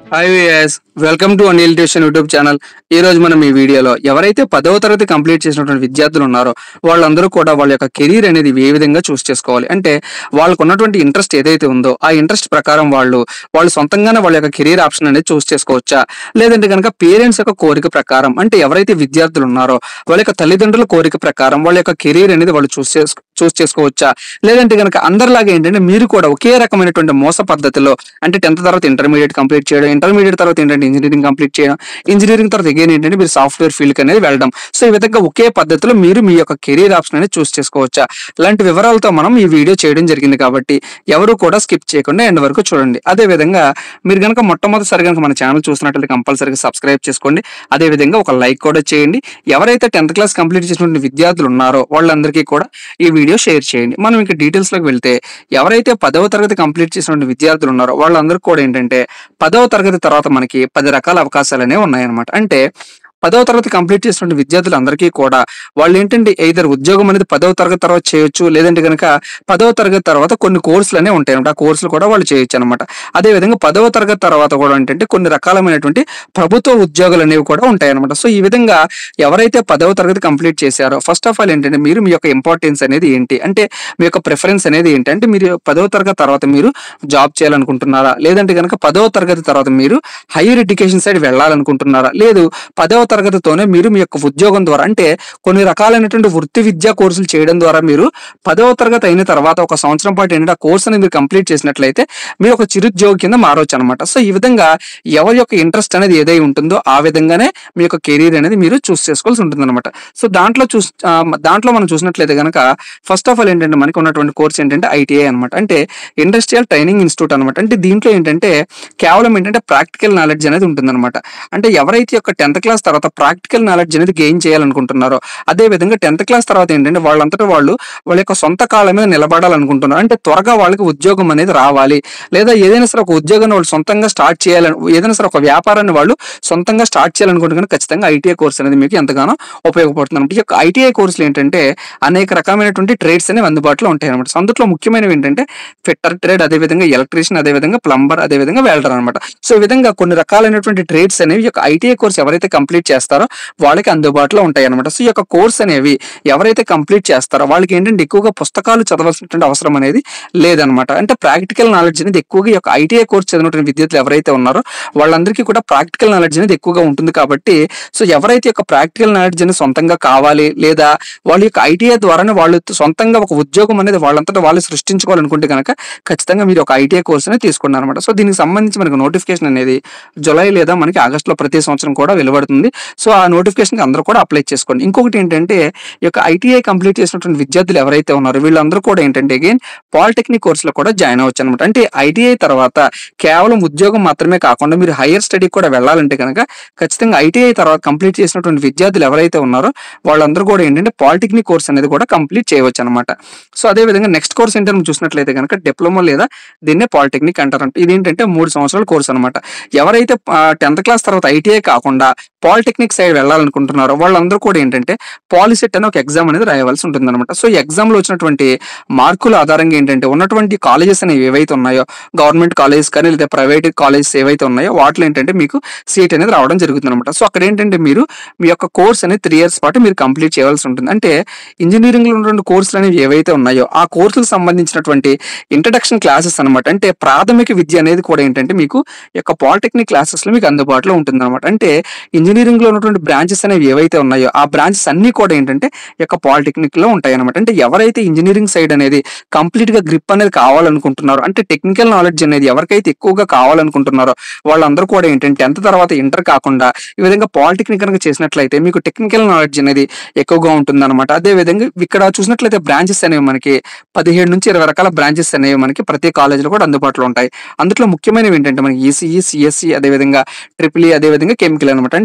Hi విఎస్ welcome to Anil tuition YouTube channel ఈ రోజు మనం ఈ వీడియోలో ఎవరైతే పదవ తరగతి కంప్లీట్ చేసినటువంటి విద్యార్థులు ఉన్నారో వాళ్ళందరూ కూడా వాళ్ళ యొక్క కెరీర్ అనేది ఏ విధంగా చూస్ చేసుకోవాలి అంటే వాళ్ళకు ఉన్నటువంటి ఇంట్రెస్ట్ ఏదైతే ఉందో ఆ ఇంట్రెస్ట్ ప్రకారం వాళ్ళు వాళ్ళు సొంతంగానే వాళ్ళ యొక్క కెరీర్ ఆప్షన్ అనేది చూస్ చేసుకోవచ్చా లేదంటే కనుక పేరెంట్స్ యొక్క కోరిక ప్రకారం అంటే ఎవరైతే విద్యార్థులు ఉన్నారో వాళ్ళ యొక్క తల్లిదండ్రుల కోరిక ప్రకారం వాళ్ళ యొక్క కెరీర్ అనేది వాళ్ళు చూస్ చేసు చూస్ చేసుకోవచ్చా లేదంటే కనుక అందరిలాగా ఏంటంటే మీరు కూడా ఒకే రకమైనటువంటి మోస పద్ధతిలో అంటే టెన్త్ తర్వాత ఇంటర్మీడియట్ కంప్లీట్ చేయడం ఇంటర్మీడియట్ తర్వాత ఏంటంటే ఇంజనీరింగ్ కంప్లీట్ చేయడం ఇంజనీరింగ్ తర్వాత ఎగైన్ ఏంటంటే మీరు సాఫ్ట్వేర్ ఫీల్డ్ అనేది వెళ్ళడం సో ఈ విధంగా ఒకే పద్ధతిలో మీరు మీ యొక్క కెరీర్ ఆప్షన్ అనేది చూస్ చేసుకోవచ్చా ఇలాంటి వివరాలతో మనం ఈ వీడియో చేయడం జరిగింది కాబట్టి ఎవరు కూడా స్కిప్ చేయకుండా ఎండ్ వరకు చూడండి అదే విధంగా మీరు కనుక మొట్టమొదటిసారి కనుక మన ఛానల్ చూసినట్లయితే కంపల్సరీగా సబ్స్క్రైబ్ చేసుకోండి అదే విధంగా ఒక లైక్ కూడా చేయండి ఎవరైతే టెన్త్ క్లాస్ కంప్లీట్ చేసినటువంటి విద్యార్థులు ఉన్నారో వాళ్ళందరికీ కూడా ఈ వీడియో షేర్ చేయండి మనం ఇంకా డీటెయిల్స్ లోకి వెళ్తే ఎవరైతే పదవ తరగతి కంప్లీట్ చేసినటువంటి విద్యార్థులు ఉన్నారో వాళ్ళందరికీ కూడా ఏంటంటే పదవ తరగతి తర్వాత మనకి పది రకాల అవకాశాలు అనేవి ఉన్నాయన్నమాట అంటే పదవ తరగతి కంప్లీట్ చేసినటువంటి విద్యార్థులందరికీ కూడా వాళ్ళు ఏంటంటే ఇద్దరు ఉద్యోగం అనేది పదవ తరగతి తర్వాత చేయొచ్చు లేదంటే కనుక పదవ తరగతి తర్వాత కొన్ని కోర్సులు అనేవి ఉంటాయి అనమాట ఆ కోర్సులు కూడా వాళ్ళు చేయొచ్చు అనమాట అదే విధంగా పదవ తరగతి తర్వాత కూడా ఏంటంటే కొన్ని రకాలమైనటువంటి ప్రభుత్వ ఉద్యోగాలు అనేవి కూడా ఉంటాయి అనమాట సో ఈ విధంగా ఎవరైతే పదవ తరగతి కంప్లీట్ చేశారో ఫస్ట్ ఆఫ్ ఆల్ ఏంటంటే మీరు మీ యొక్క ఇంపార్టెన్స్ అనేది ఏంటి అంటే మీ యొక్క ప్రిఫరెన్స్ అనేది ఏంటి అంటే మీరు పదవ తరగతి తర్వాత మీరు జాబ్ చేయాలనుకుంటున్నారా లేదంటే కనుక పదవ తరగతి తర్వాత మీరు హైయర్ ఎడ్యుకేషన్ సైడ్ వెళ్ళాలనుకుంటున్నారా లేదు పదవ తరగతితోనే మీరు మీ యొక్క ఉద్యోగం ద్వారా అంటే కొన్ని రకాలైనటువంటి వృత్తి విద్యా కోర్సులు చేయడం ద్వారా మీరు పదవ తరగతి అయిన తర్వాత ఒక సంవత్సరం పాటు ఏంటంటే ఆ కోర్స్ అనేది మీరు కంప్లీట్ చేసినట్లయితే మీరు ఒక చిరుద్యోగి కింద మారవచ్చు అనమాట సో ఈ విధంగా ఎవరి యొక్క ఇంట్రెస్ట్ అనేది ఏదై ఉంటుందో ఆ విధంగానే మీ యొక్క కెరీర్ అనేది మీరు చూస్ చేసుకోవాల్సి ఉంటుంది అనమాట సో దాంట్లో చూస్ ఆ, దాంట్లో మనం చూసినట్లయితే కనుక ఫస్ట్ ఆఫ్ ఆల్ ఏంటంటే మనకి ఉన్నటువంటి కోర్స్ ఏంటంటే ఐటీఐ అనమాట అంటే ఇండస్ట్రియల్ ట్రైనింగ్ ఇన్స్టిట్యూట్ అనమాట అంటే దీంట్లో ఏంటంటే కేవలం ఏంటంటే ప్రాక్టికల్ నాలెడ్జ్ అనేది ఉంటుందన్నమాట అంటే ఎవరైతే యొక్క టెన్త్ క్లాస్ తర్వాత ప్రాక్టికల్ నాలెడ్జ్ అనేది గెయిన్ చేయాలనుకుంటున్నారో అదే విధంగా టెన్త్ క్లాస్ తర్వాత ఏంటంటే వాళ్ళంతటా వాళ్ళు వాళ్ళ యొక్క సొంత కాళ్ళ మీద నిలబడాలనుకుంటున్నారు అంటే త్వరగా వాళ్ళకి ఉద్యోగం అనేది రావాలి లేదా ఏదైనా సరే ఒక ఉద్యోగాన్ని వాళ్ళు సొంతంగా స్టార్ట్ చేయాలని ఏదైనా సరే ఒక వ్యాపారాన్ని వాళ్ళు సొంతంగా స్టార్ట్ చేయాలనుకుంటే కనుక ఖచ్చితంగా ఐటీఐ కోర్స్ అనేది మీకు ఎంతగానో ఉపయోగపడుతుంది అనమాట ఈ యొక్క ఐటీఐ కోర్సులు ఏంటంటే అనేక రకమైనటువంటి ట్రేడ్స్ అనేవి అందుబాటులో ఉంటాయి అనమాట సో అందులో ముఖ్యమైనవి ఏంటంటే ఫిట్టర్ ట్రేడ్ అదేవిధంగా ఎలక్ట్రీషియన్ అదేవిధంగా ప్లంబర్ అదేవిధంగా వెల్డర్ అనమాట సో ఈ విధంగా కొన్ని రకాలైనటువంటి ట్రేడ్స్ అనేవి ఈ యొక్క ఐటీఐ కోర్స్ ఎవరైతే కంప్లీట్ చేస్తారో వాళ్ళకి అందుబాటులో ఉంటాయి అనమాట సో ఈ యొక్క కోర్స్ అనేవి ఎవరైతే కంప్లీట్ చేస్తారో వాళ్ళకి ఏంటంటే ఎక్కువగా పుస్తకాలు చదవాల్సినటువంటి అవసరం అనేది లేదనమాట అంటే ప్రాక్టికల్ నాలెడ్జ్ అనేది ఎక్కువగా ఈ యొక్క ఐటీఐ కోర్స్ చదివినటువంటి విద్యార్థులు ఎవరైతే ఉన్నారో వాళ్ళందరికీ కూడా ప్రాక్టికల్ నాలెడ్జ్ అనేది ఎక్కువగా ఉంటుంది కాబట్టి సో ఎవరైతే యొక్క ప్రాక్టికల్ నాలెడ్జ్ అనేది సొంతంగా కావాలి లేదా వాళ్ళ యొక్క ఐటీఐ ద్వారానే వాళ్ళు సొంతంగా ఒక ఉద్యోగం అనేది వాళ్ళంతటా వాళ్ళు సృష్టించుకోవాలనుకుంటే కనుక ఖచ్చితంగా మీరు ఒక ఐటీఐ కోర్స్ అనేది తీసుకున్నారు అనమాట సో దీనికి సంబంధించి మనకు నోటిఫికేషన్ అనేది జులై లేదా మనకి ఆగస్టులో ప్రతి సంవత్సరం కూడా వెలువడుతుంది సో ఆ నోటిఫికేషన్ అందరూ కూడా అప్లై చేసుకోండి ఇంకొకటి ఏంటంటే ఈ యొక్క ఐటీఐ కంప్లీట్ చేసినటువంటి విద్యార్థులు ఎవరైతే ఉన్నారో వీళ్ళందరూ కూడా ఏంటంటే అగైన్ పాలిటెక్నిక్ కోర్సులో కూడా జాయిన్ అవ్వచ్చు అనమాట అంటే ఐటీఐ తర్వాత కేవలం ఉద్యోగం మాత్రమే కాకుండా మీరు హైయర్ స్టడీ కూడా వెళ్ళాలంటే కనుక ఖచ్చితంగా ఐటీఐ తర్వాత కంప్లీట్ చేసినటువంటి విద్యార్థులు ఎవరైతే ఉన్నారో వాళ్ళందరూ కూడా ఏంటంటే పాలిటెక్నిక్ కోర్స్ అనేది కూడా కంప్లీట్ చేయవచ్చు అనమాట సో అదే విధంగా నెక్స్ట్ కోర్స్ ఏంటంటే మనం చూసినట్లయితే కనుక డిప్లొమా లేదా దీన్నే పాలిటెక్నిక్ అంటారంట ఇది ఏంటంటే మూడు సంవత్సరాల కోర్స్ అనమాట ఎవరైతే టెన్త్ క్లాస్ తర్వాత ఐటీఐ కాకుండా పాలిటెక్నిక్ సైడ్ వెళ్ళాలనుకుంటున్నారో వాళ్ళందరూ కూడా ఏంటంటే పాలిసెట్ అనే ఒక ఎగ్జామ్ అనేది రాయవలసి ఉంటుంది అనమాట సో ఈ ఎగ్జామ్ లో వచ్చినటువంటి మార్కుల ఆధారంగా ఏంటంటే ఉన్నటువంటి కాలేజెస్ అనేవి ఏవైతే ఉన్నాయో గవర్నమెంట్ కాలేజెస్ కానీ లేదా ప్రైవేట్ కాలేజెస్ ఏవైతే ఉన్నాయో వాటిలో ఏంటంటే మీకు సీట్ అనేది రావడం జరుగుతుంది అనమాట సో అక్కడ ఏంటంటే మీరు మీ యొక్క కోర్స్ అనేది త్రీ ఇయర్స్ పాటు మీరు కంప్లీట్ చేయవలసి ఉంటుంది అంటే ఇంజనీరింగ్ లో ఉన్నటువంటి కోర్సులు అనేవి ఏవైతే ఉన్నాయో ఆ కోర్సులకు సంబంధించినటువంటి ఇంట్రడక్షన్ క్లాసెస్ అనమాట అంటే ప్రాథమిక విద్య అనేది కూడా ఏంటంటే మీకు ఈ యొక్క పాలిటెక్నిక్ క్లాసెస్ లో మీకు అందుబాటులో ఉంటుంది అనమాట అంటే ఇంజనీరింగ్ లో ఉన్నటువంటి బ్రాంచెస్ అనేవి ఏవైతే ఉన్నాయో ఆ బ్రాంచెస్ అన్ని కూడా ఏంటంటే ఈ యొక్క పాలిటెక్నిక్ లో ఉంటాయి అనమాట అంటే ఎవరైతే ఇంజనీరింగ్ సైడ్ అనేది కంప్లీట్ గా గ్రిప్ అనేది కావాలనుకుంటున్నారో అంటే టెక్నికల్ నాలెడ్జ్ అనేది ఎవరికైతే ఎక్కువగా కావాలనుకుంటున్నారో వాళ్ళందరూ కూడా ఏంటంటే టెన్త్ తర్వాత ఇంటర్ కాకుండా ఈ విధంగా పాలిటెక్నిక్ కనుక చేసినట్లయితే మీకు టెక్నికల్ నాలెడ్జ్ అనేది ఎక్కువగా ఉంటుంది అనమాట అదే విధంగా ఇక్కడ చూసినట్లయితే బ్రాంచెస్ అనేవి మనకి పదిహేడు నుంచి ఇరవై రకాల బ్రాంచెస్ అనేవి మనకి ప్రతి కాలేజీలో కూడా అందుబాటులో ఉంటాయి అందులో ముఖ్యమైనవి ఏంటంటే మనకి ఈసీఈ సిఎస్సి అదేవిధంగా ట్రిపుల్ ఈ అదేవిధంగా కెమికల్ అనమాట అంటే కెమికల్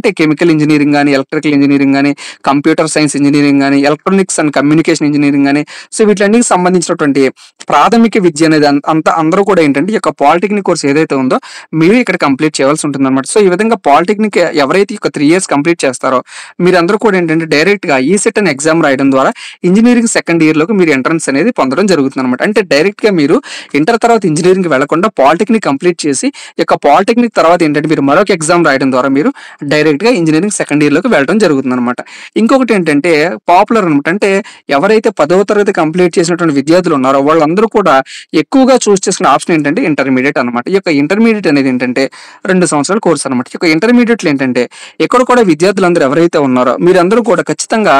కెమికల్ ఇంజనీరింగ్ కానీ ఎలక్ట్రికల్ ఇంజనీరింగ్ కానీ కంప్యూటర్ సైన్స్ ఇంజనీరింగ్ కానీ ఎలక్ట్రానిక్స్ అండ్ కమ్యూనికేషన్ ఇంజనీరింగ్ కానీ సో వీటిలన్నిటికి సంబంధించినటువంటి ప్రాథమిక విద్య అనేది అంత అంత అందరూ కూడా ఏంటంటే ఈ యొక్క పాలిటెక్నిక్ కోర్స్ ఏదైతే ఉందో మీరు ఇక్కడ కంప్లీట్ చేయాల్సి ఉంటుంది అనమాట సో ఈ విధంగా పాలిటెక్నిక్ ఎవరైతే ఒక త్రీ ఇయర్స్ కంప్లీట్ చేస్తారో మీరందరూ కూడా ఏంటంటే డైరెక్ట్ గా ఈ సెట్ అనే ఎగ్జామ్ రాయడం ద్వారా ఇంజనీరింగ్ సెకండ్ ఇయర్ లోకి మీరు ఎంట్రన్స్ అనేది పొందడం జరుగుతుంది అనమాట అంటే డైరెక్ట్ గా మీరు ఇంటర్ తర్వాత ఇంజనీరింగ్ వెళ్లకుండా పాలిటెక్నిక్ కంప్లీట్ చేసి ఈ యొక్క పాలిటెక్నిక్ తర్వాత ఏంటంటే మీరు మరొక ఎగ్జామ్ రాయడం ద్వారా మీరు డైరెక్ట్ గా ఇంజనీరింగ్ సెకండ్ ఇయర్ లోకి వెళ్ళడం జరుగుతుంది అనమాట ఇంకొకటి ఏంటంటే పాపులర్ అనమాట అంటే ఎవరైతే పదవ తరగతి కంప్లీట్ చేసినటువంటి విద్యార్థులు ఉన్నారో వాళ్ళందరూ కూడా ఎక్కువగా చూస్ చేసుకున్న ఆప్షన్ ఏంటంటే ఇంటర్మీడియట్ అనమాట ఈ యొక్క ఇంటర్మీడియట్ అనేది ఏంటంటే రెండు సంవత్సరాల కోర్స్ అనమాట ఈ యొక్క ఇంటర్మీడియట్ ఏంటంటే ఇక్కడ కూడా విద్యార్థులందరూ ఎవరైతే ఉన్నారో మీరందరూ కూడా ఖచ్చితంగా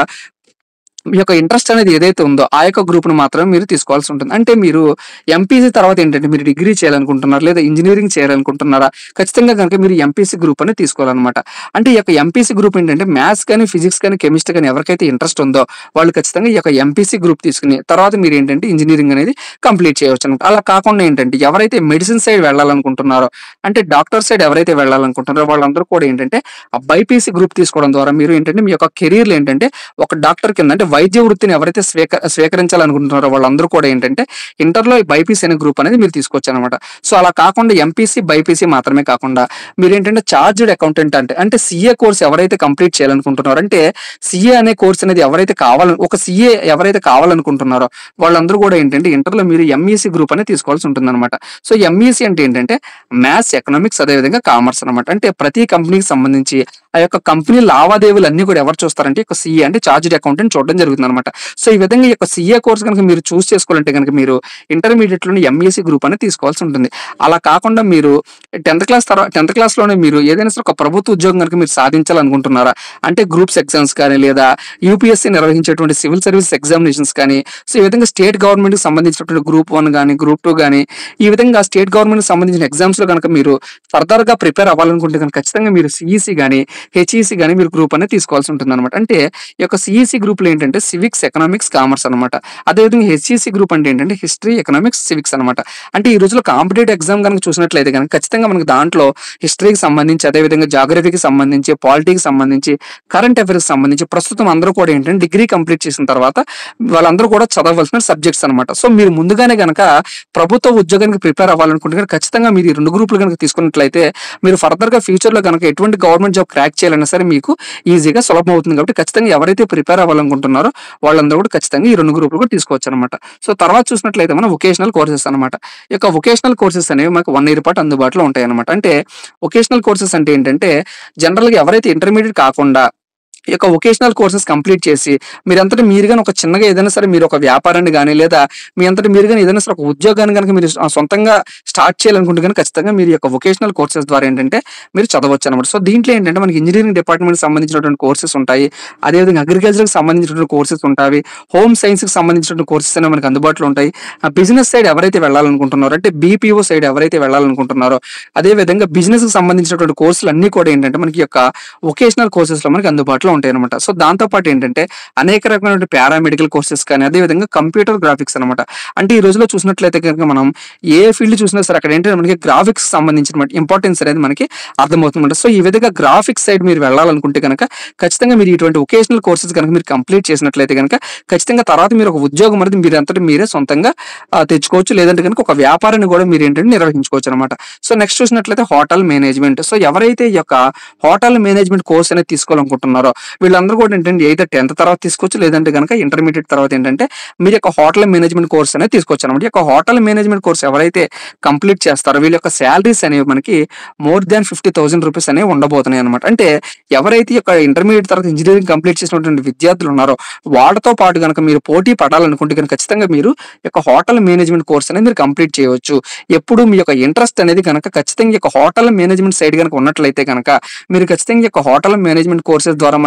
మీ యొక్క ఇంట్రెస్ట్ అనేది ఏదైతే ఉందో ఆ యొక్క గ్రూప్ ను మాత్రమే మీరు తీసుకోవాల్సి ఉంటుంది అంటే మీరు ఎంపీసీ తర్వాత ఏంటంటే మీరు డిగ్రీ చేయాలనుకుంటున్నారు లేదా ఇంజనీరింగ్ చేయాలనుకుంటున్నారా ఖచ్చితంగా కనుక మీరు ఎంపీసీ గ్రూప్ అని తీసుకోవాలన్నమాట అంటే ఈ యొక్క ఎంపీసీ గ్రూప్ ఏంటంటే మ్యాథ్స్ కానీ ఫిజిక్స్ కానీ కెమిస్ట్రీ కానీ ఎవరికైతే ఇంట్రెస్ట్ ఉందో వాళ్ళు ఖచ్చితంగా ఈ యొక్క ఎంపీసీ గ్రూప్ తీసుకుని తర్వాత మీరు ఏంటంటే ఇంజనీరింగ్ అనేది కంప్లీట్ చేయవచ్చు అనమాట అలా కాకుండా ఏంటంటే ఎవరైతే మెడిసిన్ సైడ్ వెళ్ళాలనుకుంటున్నారో అంటే డాక్టర్ సైడ్ ఎవరైతే వెళ్ళాలనుకుంటున్నారో వాళ్ళందరూ కూడా ఏంటంటే ఆ బైపీసీ గ్రూప్ తీసుకోవడం ద్వారా మీరు ఏంటంటే మీ యొక్క కెరీర్ ఏంటంటే ఒక డాక్టర్ కింద అంటే వైద్య వృత్తిని ఎవరైతే స్వీక స్వీకరించాలనుకుంటున్నారో వాళ్ళందరూ కూడా ఏంటంటే ఇంటర్లో బైపీసీ అనే గ్రూప్ అనేది మీరు తీసుకోవచ్చు అనమాట సో అలా కాకుండా ఎంపీసీ బైపీసీ మాత్రమే కాకుండా మీరు ఏంటంటే చార్జ్డ్ అకౌంటెంట్ అంటే అంటే సీఏ కోర్స్ ఎవరైతే కంప్లీట్ చేయాలనుకుంటున్నారో అంటే సీఏ అనే కోర్స్ అనేది ఎవరైతే కావాలని ఒక సీఏ ఎవరైతే కావాలనుకుంటున్నారో వాళ్ళందరూ కూడా ఏంటంటే ఇంటర్లో మీరు ఎంఈసీ గ్రూప్ అనేది తీసుకోవాల్సి ఉంటుంది అనమాట సో ఎంఈసీ అంటే ఏంటంటే మ్యాథ్స్ ఎకనామిక్స్ అదేవిధంగా కామర్స్ అనమాట అంటే ప్రతి కంపెనీకి సంబంధించి ఆ యొక్క కంపెనీ లావాదేవీలు అన్ని కూడా ఎవరు చూస్తారంటే ఒక సీఏ అంటే చార్జ్డ్ అకౌంటెంట్ చూడడం జరుగుతుంది అనమాట సో ఈ విధంగా ఈ యొక్క సీఏ కోర్స్ కనుక మీరు చూస్ చేసుకోవాలంటే కనుక మీరు ఇంటర్మీడియట్ లోని ఎంఈసీ గ్రూప్ అనేది తీసుకోవాల్సి ఉంటుంది అలా కాకుండా మీరు టెన్త్ క్లాస్ తర్వాత టెన్త్ క్లాస్ లోనే మీరు ఏదైనా సరే ఒక ప్రభుత్వ ఉద్యోగం కనుక మీరు సాధించాలనుకుంటున్నారా అంటే గ్రూప్స్ ఎగ్జామ్స్ కానీ లేదా యూపీఎస్సీ నిర్వహించేటువంటి సివిల్ సర్వీస్ ఎగ్జామినేషన్స్ కానీ సో ఈ విధంగా స్టేట్ గవర్నమెంట్ కి సంబంధించినటువంటి గ్రూప్ వన్ కానీ గ్రూప్ టూ కానీ ఈ విధంగా స్టేట్ గవర్నమెంట్ కి సంబంధించిన ఎగ్జామ్స్ లో కనుక మీరు ఫర్దర్ గా ప్రిపేర్ అవ్వాలనుకుంటే కనుక ఖచ్చితంగా మీరు సిఈసి కానీ హెచ్ఈసి కానీ మీరు గ్రూప్ అనేది తీసుకోవాల్సి ఉంటుంది అనమాట అంటే ఈ యొక్క సిఈసి గ్రూప్ లో ఏంటంటే సివిక్స్ ఎకనామిక్స్ కామర్స్ అనమాట అదేవిధంగా హెచ్ఈసి గ్రూప్ అంటే ఏంటంటే హిస్టరీ ఎకనామిక్స్ సివిక్స్ అనమాట అంటే ఈ రోజుల్లో కాంపిటేటివ్ ఎగ్జామ్ కనుక చూసినట్లయితే కనుక ఖచ్చితంగా మనకి దాంట్లో హిస్టరీకి సంబంధించి అదేవిధంగా జాగ్రఫీకి సంబంధించి పాలిటీకి సంబంధించి కరెంట్ అఫైర్స్ సంబంధించి ప్రస్తుతం అందరూ కూడా ఏంటంటే డిగ్రీ కంప్లీట్ చేసిన తర్వాత వాళ్ళందరూ కూడా చదవలసిన సబ్జెక్ట్స్ అనమాట సో మీరు ముందుగానే కనుక ప్రభుత్వ ఉద్యోగానికి ప్రిపేర్ అవ్వాలనుకుంటే కనుక ఖచ్చితంగా మీరు ఈ రెండు గ్రూపులు కనుక తీసుకున్నట్లయితే మీరు ఫర్దర్ గా ఫ్యూచర్ లో కనుక ఎటువంటి గవర్నమెంట్ జాబ్ క్రాక్ చేయాలన్నా సరే మీకు ఈజీగా సులభం అవుతుంది కాబట్టి ఖచ్చితంగా ఎవరైతే ప్రిపేర్ అవ్వాలనుకుంటున్నారో వాళ్ళందరూ కూడా ఖచ్చితంగా ఈ రెండు గ్రూపులు కూడా తీసుకోవచ్చు అనమాట సో తర్వాత చూసినట్లయితే మనం వొకేషనల్ కోర్సెస్ అనమాట ఈ యొక్క వొకేషనల్ కోర్సెస్ అనేవి మనకు వన్ ఇయర్ పాటు అందుబాటులో ఉంటాయి అనమాట అంటే వొకేషనల్ కోర్సెస్ అంటే ఏంటంటే జనరల్ గా ఎవరైతే ఇంటర్మీడియట్ కాకుండా ఈ యొక్క వొకేషనల్ కోర్సెస్ కంప్లీట్ చేసి మీరంతటి మీరుగానే ఒక చిన్నగా ఏదైనా సరే మీరు ఒక వ్యాపారాన్ని కానీ లేదా మీ అంతటి మీరుగానే ఏదైనా సరే ఒక ఉద్యోగాన్ని కనుక మీరు ఆ సొంతంగా స్టార్ట్ చేయాలనుకుంటే కనుక ఖచ్చితంగా మీరు ఈ యొక్క వొకేషనల్ కోర్సెస్ ద్వారా ఏంటంటే మీరు చదవచ్చు అనమాట సో దీంట్లో ఏంటంటే మనకి ఇంజనీరింగ్ డిపార్ట్మెంట్ సంబంధించినటువంటి కోర్సెస్ ఉంటాయి అదేవిధంగా అగ్రికల్చర్కి సంబంధించినటువంటి కోర్సెస్ ఉంటాయి హోమ్ సైన్స్కి సంబంధించినటువంటి కోర్సెస్ అనేవి మనకి అందుబాటులో ఉంటాయి బిజినెస్ సైడ్ ఎవరైతే వెళ్ళాలనుకుంటున్నారో అంటే బీపీఓ సైడ్ ఎవరైతే వెళ్ళాలనుకుంటున్నారో అదే విధంగా బిజినెస్ కి సంబంధించినటువంటి కోర్సులు అన్ని కూడా ఏంటంటే మనకి ఈ యొక్క వొకేషనల్ కోర్సెస్ లో మనకి అందుబాటులో ఉంటాయి అనమాట సో దాంతో పాటు ఏంటంటే అనేక రకమైన పారామెడికల్ కోర్సెస్ కానీ అదే విధంగా కంప్యూటర్ గ్రాఫిక్స్ అనమాట అంటే ఈ రోజులో చూసినట్లయితే కనుక మనం ఏ ఫీల్డ్ చూసినా సరే అక్కడ ఏంటంటే మనకి గ్రాఫిక్స్ సంబంధించిన ఇంపార్టెన్స్ అనేది మనకి అర్థమవుతుందన్నమాట సో ఈ విధంగా గ్రాఫిక్స్ సైడ్ మీరు వెళ్ళాలనుకుంటే కనుక ఖచ్చితంగా మీరు ఇటువంటి వొకేషనల్ కోర్సెస్ కనుక మీరు కంప్లీట్ చేసినట్లయితే కనుక ఖచ్చితంగా తర్వాత మీరు ఒక ఉద్యోగం అనేది మీరు అంతటి మీరే సొంతంగా ఆ, తెచ్చుకోవచ్చు లేదంటే కనుక ఒక వ్యాపారాన్ని కూడా మీరు ఏంటంటే నిర్వహించుకోవచ్చు అనమాట సో నెక్స్ట్ చూసినట్లయితే హోటల్ మేనేజ్మెంట్ సో ఎవరైతే ఈ యొక్క హోటల్ మేనేజ్మెంట్ కోర్స్ అనేది తీసుకోవాలనుకుంటున్నారో వీళ్ళందరూ కూడా ఏంటంటే అయితే టెన్త్ తర్వాత తీసుకోవచ్చు లేదంటే కనుక ఇంటర్మీడియట్ తర్వాత ఏంటంటే మీరు యొక్క హోటల్ మేనేజ్మెంట్ కోర్స్ అనేది తీసుకోవచ్చు అనమాట ఈ యొక్క హోటల్ మేనేజ్మెంట్ కోర్స్ ఎవరైతే కంప్లీట్ చేస్తారో వీళ్ళ యొక్క శాలరీస్ అనేవి మనకి more than fifty thousand rupees అనేవి ఉండబోతున్నాయి అనమాట అంటే ఎవరైతే ఈ యొక్క ఇంటర్మీడియట్ తర్వాత ఇంజనీరింగ్ కంప్లీట్ చేసినటువంటి విద్యార్థులు ఉన్నారో వాళ్ళతో పాటు కనుక మీరు పోటీ పడాలనుకుంటే కనుక ఖచ్చితంగా మీరు ఈ యొక్క హోటల్ మేనేజ్మెంట్ కోర్స్ అనేది మీరు కంప్లీట్ చేయవచ్చు ఎప్పుడు మీ యొక్క ఇంట్రెస్ట్ అనేది కనుక ఖచ్చితంగా ఈ యొక్క హోటల్ మేనేజ్మెంట్ సైడ్ కనుక ఉన్నట్లయితే కనుక మీరు ఖచ్చితంగా ఈ యొక్క హోటల్ మేనేజ్మెంట్ కోర్సెస్ ద్వారా మన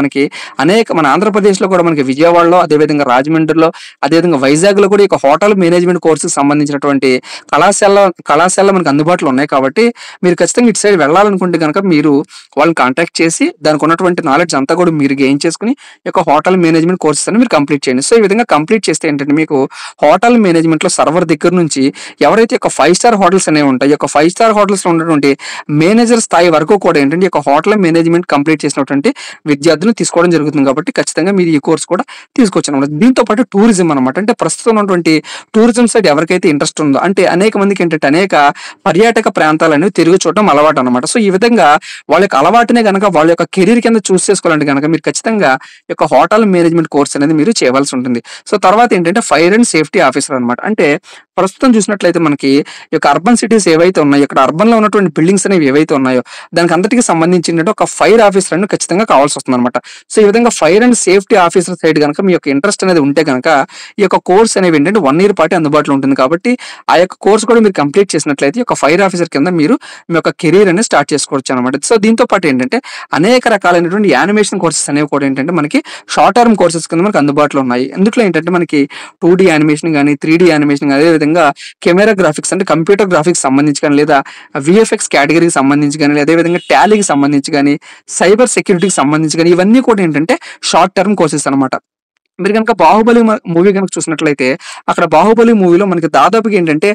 మనకి అనేక మన ఆంధ్రప్రదేశ్‌లో కూడా మనకి విజయవాడలో, అదేవిధంగా రాజమండ్రిలో, అదేవిధంగా వైజాగ్‌లో కూడా ఈ యొక్క హోటల్ మేనేజ్‌మెంట్ కోర్స్‌కి సంబంధించినటువంటి కళాశాల కళాశాలలు మనకు అందుబాటులో ఉన్నాయి కాబట్టి, మీరు ఖచ్చితంగా ఇటు సైడ్ వెళ్ళాలనుకుంటే గనక మీరు వాళ్ళని కాంటాక్ట్ చేసి దానికి ఉన్నటువంటి నాలెడ్జ్ అంతా కూడా మీరు గెయిన్ చేసుకొని, ఈ యొక్క హోటల్ మేనేజ్‌మెంట్ కోర్సెస్ అనేవి మీరు కంప్లీట్ చేయండి. సో, ఈ విధంగా కంప్లీట్ చేస్తే ఏంటంటే మీకు హోటల్ మేనేజ్‌మెంట్‌లో సర్వర్ దగ్గర నుంచి ఎవరైతే ఈ యొక్క 5 స్టార్ హోటల్స్ అనేవి ఉంటాయో, ఈ యొక్క 5 స్టార్ హోటల్స్‌లో ఉన్నటువంటి మేనేజర్ స్థాయి వరకు కూడా ఏంటంటే, ఈ యొక్క హోటల్ మేనేజ్‌మెంట్ కంప్లీట్ చేసినటువంటి విద్యార్థులను తీసుకోవడం జరుగుతుంది కాబట్టి, ఖచ్చితంగా మీరు ఈ కోర్స్ కూడా తీసుకోవచ్చనమాట. దీంతో పాటు టూరిజం అనమాట. అంటే ప్రస్తుతం ఉన్నటువంటి టూరిజం సైడ్ ఎవరికైతే ఇంట్రెస్ట్ ఉందో, అంటే అనేక మందికి ఏంటంటే అనేక పర్యాటక ప్రాంతాలనేవి తిరిగి చూడడం అలవాటనమాట. సో, ఈ విధంగా వాళ్ళ యొక్క అలవాటునే గనక వాళ్ళ యొక్క కెరీర్ కింద చూస్ చేసుకోవాలంటే గనక మీరు ఖచ్చితంగా ఈ యొక్క హోటల్ మేనేజ్‌మెంట్ కోర్స్ అనేది మీరు చేయవలసి ఉంటుంది. సో, తర్వాత ఏంటంటే ఫైర్ అండ్ సేఫ్టీ ఆఫీసర్ అనమాట. అంటే ప్రస్తుతం చూసినట్లయితే మనకి ఈ యొక్క అర్బన్ సిటీస్ ఏవైతే ఉన్నాయో, ఇక్కడ అర్బన్‌లో ఉన్నటువంటి బిల్డింగ్స్ అనేవి ఏవైతే ఉన్నాయో, దానికి అంతటికి సంబంధించి ఏంటంటే ఒక ఫైర్ ఆఫీసర్ అనేది ఖచ్చితంగా కావాల్సొస్తుందనమాట. సో, ఈ విధంగా fire and safety officer side గనక మీ యొక్క ఇంట్రెస్ట్ అనేది ఉంటే గనక, ఈ యొక్క కోర్స్ అనేవి ఏంటంటే 1 ఇయర్ పాటు అందుబాటులో ఉంటుంది కాబట్టి, ఆ యొక్క కోర్స్ కూడా మీరు కంప్లీట్ చేసినట్లయితే, ఈ యొక్క ఫైర్ ఆఫీసర్ కింద మీరు మీ యొక్క కెరీర్ అనేది స్టార్ట్ చేసుకోవచ్చనమాట. సో, దీంతో పాటు ఏంటంటే అనేక రకాలైనటువంటి యానిమేషన్ కోర్సెస్ అనేవి కూడా ఏంటంటే మనకి షార్ట్ టర్మ్ కోర్సెస్ కింద మనకు అందుబాటులో ఉన్నాయి. ఇందులో ఏంటంటే మనకి 2డీ యానిమేషన్ గాని, 3డీ యానిమేషన్ గాని, అదేవిధంగా కెమెరా గ్రాఫిక్స్ అంటే కంప్యూటర్ గ్రాఫిక్స్ సంబంధించి కానీ, లేదా వీఎఫ్ఎక్స్ కేటగరీకి సంబంధించి గాని, అదేవిధంగా టాలీకి సంబంధించి గాని, సైబర్ సెక్యూరిటీకి సంబంధించి గాని, ఇవన్నీ కూడా ఏంటంటే షార్ట్ టర్మ్ కోర్సెస్ అనమాట. మీరు గనక 'బాహుబలి' మ మూవీ గనక చూసినట్లయితే, అక్కడ 'బాహుబలి' మూవీలో మనకి దాదాపుగా ఏంటంటే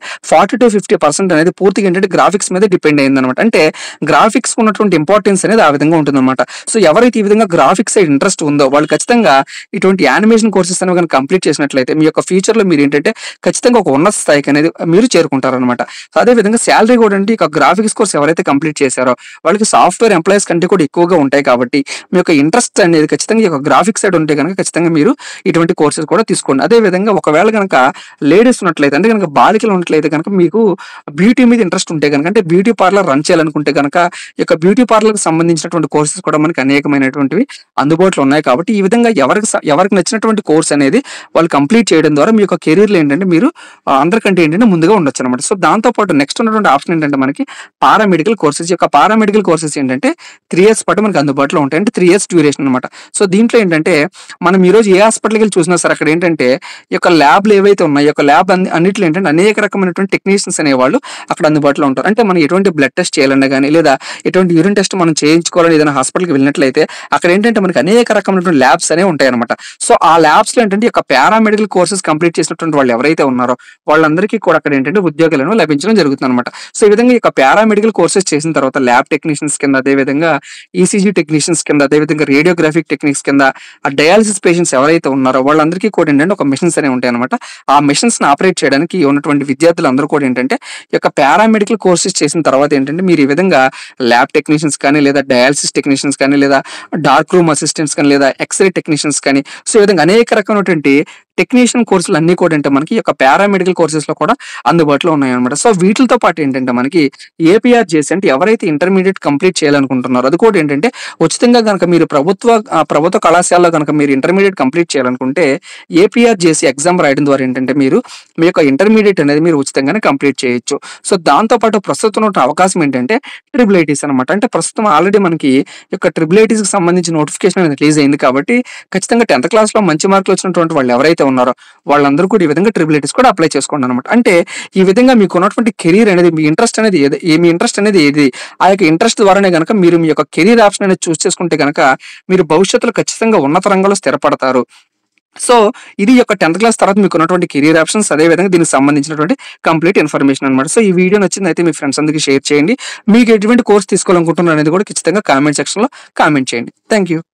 40-50% అనేది పూర్తిగా ఏంటంటే గ్రాఫిక్స్ మీద డిపెండ్ అయిందనమాట. అంటే గ్రాఫిక్స్‌కి ఉన్నటువంటి ఇంపార్టెన్స్ అనేది ఆ విధంగా ఉంటుందనమాట. సో, ఎవరైతే ఈ విధంగా గ్రాఫిక్స్ సైడ్ ఇంట్రెస్ట్ ఉందో, వాళ్ళు ఖచ్చితంగా ఇటువంటి యానిమేషన్ కోర్సెస్ అనేవి గనక కంప్లీట్ చేసినట్లయితే, మీ యొక్క ఫ్యూచర్‌లో మీరు ఏంటంటే ఖచ్చితంగా ఒక ఉన్నత స్థాయికి అనేది మీరు చేరుకుంటారనమాట. సో, అదే విధంగా సాలరీ కూడా అంటే ఇక గ్రాఫిక్స్ కోర్స్ ఎవరైతే కంప్లీట్ చేశారో, వాళ్ళకి సాఫ్ట్‌వేర్ ఎంప్లాయీస్ కంటే కూడా ఎక్కువగా ఉంటాయి కాబట్టి, మీ యొక్క ఇంట్రెస్ట్ అనేది ఖచ్చితంగా ఈ యొక్క గ్రాఫిక్స్ సైడ్ ఉంటే గనక ఖచ్చితంగా మీరు ఇటువంటి కోర్సెస్ కూడా తీసుకోండి. అదే విధంగా ఒకవేళ గనక లేడీస్ ఉన్నట్లయితే, అంటే గనక బాలికలు ఉన్నట్లయితే గనక మీకు బ్యూటీ మీద ఇంట్రెస్ట్ ఉంటే గనక, అంటే బ్యూటీ పార్లర్ రన్ చేయాలనుకుంటే గనక, ఈ యొక్క బ్యూటీ పార్లర్‌కి సంబంధించినటువంటి కోర్సెస్ కూడా మనకి అనేకమైనటువంటివి అందుబాటులో ఉన్నాయి కాబట్టి, ఈ విధంగా ఎవరికి స ఎవరికి నచ్చినటువంటి కోర్స్ అనేది వాళ్ళు కంప్లీట్ చేయడం ద్వారా మీ యొక్క కెరీర్‌లో ఏంటంటే మీరు ఆహ్, అందరికంటే ఏంటంటే ముందుగా ఉండొచ్చనమాట. సో, దాంతో పాటు నెక్స్ట్ ఉన్నటువంటి ఆప్షన్ ఏంటంటే మనకి పారామెడికల్ కోర్సెస్. ఈ యొక్క పారామెడికల్ కోర్సెస్ ఏంటంటే 3 ఇయర్స్ పాటు మనకు అందుబాటులో ఉంటాయి. అంటే 3 ఇయర్స్ డ్యూరేషన్ అనమాట. సో, దీంట్లో ఏంటంటే మనం ఈరోజు ఏ హాస్పిటల్‌కెళ్ళి చూసినా సరే అక్కడ ఏంటంటే ఈ యొక్క ల్యాబ్‌లు ఏవైతే ఉన్నాయో, ఈ యొక్క ల్యాబ్ అన్ని అన్నిట్లో ఏంటంటే అనేక రకమైనటువంటి టెక్నీషియన్స్ అనేవాళ్ళు అక్కడ అందుబాటులో ఉంటారు. అంటే మనం ఎటువంటి బ్లడ్ టెస్ట్ చేయాలన్నా గాని, లేదా ఎటువంటి యూరిన్ టెస్ట్ మనం చేయించుకోవాలని ఏదైనా హాస్పిటల్‌కి వెళ్ళినట్లయితే, అక్కడ ఏంటంటే మనకి అనేక రకమైనటువంటి ల్యాబ్స్ అనేవి ఉంటాయనమాట. సో, ఆ ల్యాబ్స్‌లో ఏంటంటే ఈ యొక్క పారామెడికల్ కోర్సెస్ కంప్లీట్ చేసినటువంటి వాళ్ళు ఎవరైతే ఉన్నారో, వాళ్ళందరికీ కూడా అక్కడ ఏంటంటే ఉద్యోగాలను లభించడం జరుగుతుందనమాట. సో, ఈ విధంగా ఈ యొక్క పారామెడికల్ కోర్సెస్ చేసిన తర్వాత ల్యాబ్ టెక్నీషియన్స్ కింద, అదే విధంగా ఈసీజీ టెక్నీషియన్స్ కింద, అదే విధంగా రేడియోగ్రాఫిక్ టెక్నిక్స్ కింద, ఆ డయాలిసిస్ పేషెంట్స్ ఎవరైతే ఉన్నారో వాళ్ళందరికీ కూడా ఏంటంటే ఒక మెషిన్స్ అనేవి ఉంటాయనమాట. ఆ మెషిన్స్‌ని ఆపరేట్ చేయడానికి ఉన్నటువంటి విద్యార్థులందరూ కూడా ఏంటంటే, ఈ యొక్క పారామెడికల్ కోర్సెస్ చేసిన తర్వాత ఏంటంటే, మీరు ఈ విధంగా ల్యాబ్ టెక్నీషియన్స్ కానీ, లేదా డయాలిసిస్ టెక్నీషియన్స్ కానీ, లేదా డార్క్ రూమ్ అసిస్టెంట్స్ కానీ, లేదా ఎక్స్‌రే టెక్నీషియన్స్ కానీ, సో, ఈ విధంగా అనేక రకమైనటువంటి టెక్నీషియన్ కోర్సులు అన్నీ కూడా అంటే మనకి ఈ యొక్క పారామెడికల్ కోర్సెస్‌లో కూడా అందుబాటులో ఉన్నాయన్నమాట. సో, వీటిలతో పాటు ఏంటంటే మనకి ఏపీఆర్‌జేసీ అంటే ఎవరైతే ఇంటర్మీడియేట్ కంప్లీట్ చేయాలనుకుంటున్నారో, అది కూడా ఏంటంటే ఉచితంగా గనక మీరు ప్రభుత్వ ఆహ్, ప్రభుత్వ కళాశాలలో గనక మీరు ఇంటర్మీడియేట్ కంప్లీట్ చేయాలనుకుంటే, ఏపీఆర్‌జేసీ ఎగ్జామ్ రాయడం ద్వారా ఏంటంటే మీరు మీ యొక్క ఇంటర్మీడియేట్ అనేది మీరు ఉచితంగానే కంప్లీట్ చేయొచ్చు. సో, దాంతో పాటు ప్రస్తుతం ఉన్న అవకాశం ఏంటంటే ట్రిపుల్ ఐటీస్ అనమాట. అంటే ప్రస్తుతం ఆల్రెడీ మనకి ఈ యొక్క ట్రిపుల్ ఐటీస్‌కి సంబంధించిన నోటిఫికేషన్ అనేది రిలీజ్ అయింది కాబట్టి, ఖచ్చితంగా 10థ్ క్లాస్‌లో మంచి మార్కులు వచ్చినటువంటి వాళ్ళు ఎవరైతే ఉన్నారో, వాళ్ళందరూ కూడా ఈ విధంగా ట్రిపుల్ ఐటీస్ కూడా అప్లై చేసుకోండనమాట. అంటే ఈ విధంగా మీకు ఉన్నటువంటి కెరీర్ అనేది మీ ఇంట్రెస్ట్ అనేది ఏది ఏ మీ ఇంట్రెస్ట్ అనేది ఏది, ఆ యొక్క ఇంట్రెస్ట్ ద్వారానే గనక మీరు మీ యొక్క కెరీర్ ఆప్షన్ అనేది చూస్ చేసుకుంటే గనక, మీరు భవిష్యత్తులో ఖచ్చితంగా ఉన్నత రంగంలో స్థిరపడతారు. సో, ఇది ఈ యొక్క 10థ్ క్లాస్ తర్వాత మీకు ఉన్నటువంటి కెరీర్ ఆప్షన్స్ అదే విధంగా దీనికి సంబంధించినటువంటి కంప్లీట్ ఇన్ఫర్మేషన్ అనమాట. సో, ఈ వీడియో నచ్చిందయితే మీ ఫ్రెండ్స్ అందరికి షేర్ చేయండి. మీకు ఎటువంటి కోర్స్ తీసుకోవాలనుకుంటున్నారు అనేది కూడా ఖచ్చితంగా కామెంట్ సెక్షన్‌లో కామెంట్ చేయండి. Thank you.